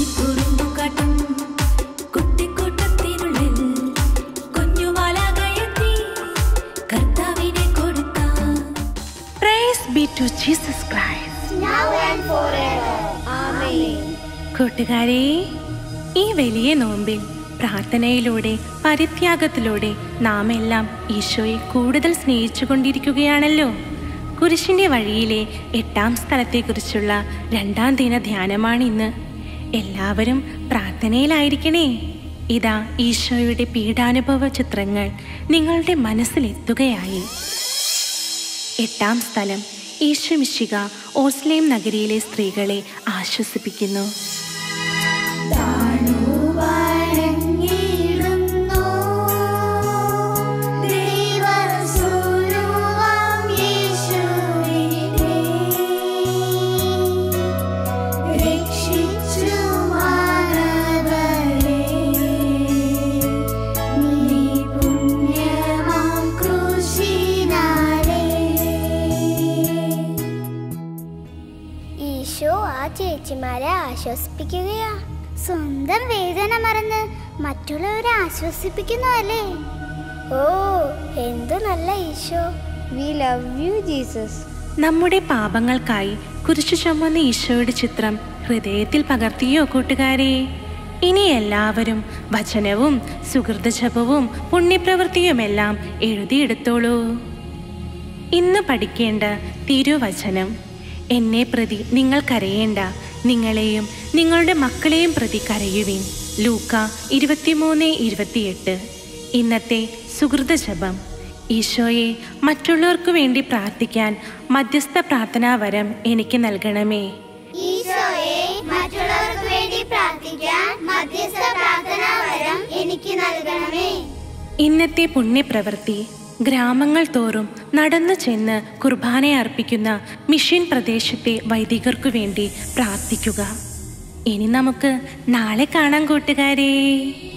കുറുമ്പുകാട്ടും കുട്ടിക്കൂട്ടത്തിനുള്ളിൽ കുഞ്ഞുമാലാകയെത്തി കർത്താവിനെ കൊടുത്താൽ praise be to Jesus Christ now and forever. Amen. കൂട്ടുകാരെ ഈ വലിയ നോമ്പിൽ പ്രാർത്ഥനയിലൂടെ പരിത്യാഗത്തിലൂടെ നാം എല്ലാം ഈശോയെ കൂടുതൽ സ്നേഹിച്ചു കൊണ്ടിരിക്കുകയാണല്ലോ കുരിശിന്റെ വഴിയിലെ എട്ടാം സ്ഥലത്തെക്കുറിച്ചുള്ള രണ്ടാം ദിന ധ്യാനമാണ് ഇന്ന് എല്ലാവരും പ്രാർത്ഥനയിലായിരിക്കണേ ഇതാ ഈശോയുടെ പീഡാനുഭവ ചിത്രങ്ങൾ നിങ്ങളുടെ മനസ്സിലെത്തുകയായി എട്ടാം സ്ഥലം ഈശ്വമിശിക ഓസ്ലേം നഗരിയിലെ സ്ത്രീകളെ ആശ്വസിപ്പിക്കുന്നു വണങ്ങിടുന്നു ദൈവസ്വരൂപം യേശുവിനെ രക്ഷിച്ചു മാനവരെ നീ പുണ്യമാം ക്രൂശിനാലേ ഈശോ ആ ചേച്ചിമാരെ ആശ്വസിപ്പിക്കുകയാ സ്വന്തം വേദന മറന്ന് മറ്റുള്ളവരെ ആശ്വസിപ്പിക്കുന്നു അല്ലേ ഓ എന്തു നല്ല Eesho we love you Jesus നമ്മുടെ പാപങ്ങൾക്കായി കുരിശു ചുമന്ന ഈശോയുടെ ചിത്രം ഹൃദയത്തിൽ പകർത്തിയോ കൂട്ടുകാരെ ഇനി എല്ലാവരും വചനവും സുഹൃതജപവും പുണ്യപ്രവൃത്തിയുമെല്ലാം എഴുതിയെടുത്തോളൂ ഇന്ന് പഠിക്കേണ്ട തിരുവചനം എന്നെ പ്രതി നിങ്ങൾ കരയേണ്ട നിങ്ങളെയും നിങ്ങളുടെ മക്കളെയും പ്രതി കരയുവിൻ ലൂക്ക ഇരുപത്തിമൂന്ന് ഇരുപത്തിയെട്ട് ഇന്നത്തെ സുഹൃത ജപം ഈശോയെ മറ്റുള്ളവർക്കു വേണ്ടി പ്രാർത്ഥിക്കാൻ മധ്യസ്ഥ പ്രാർത്ഥനാ വരം എനിക്ക് നൽകണമേ ഈശോയെ മറ്റുള്ളവർക്ക് വേണ്ടി പ്രാർത്ഥിക്കാൻ മധ്യസ്ഥ പ്രാർത്ഥനാ വരം എനിക്ക് നൽകണമേ ഇന്നത്തെ പുണ്യപ്രവൃത്തി ഗ്രാമങ്ങൾ തോറും നടന്നു ചെന്ന് കുർബാന അർപ്പിക്കുന്ന മിഷൻ പ്രദേശത്തെ വൈദികർക്കു വേണ്ടി പ്രാർത്ഥിക്കുക ഇനി നമുക്ക് നാളെ കാണാം കൂട്ടുകാരേ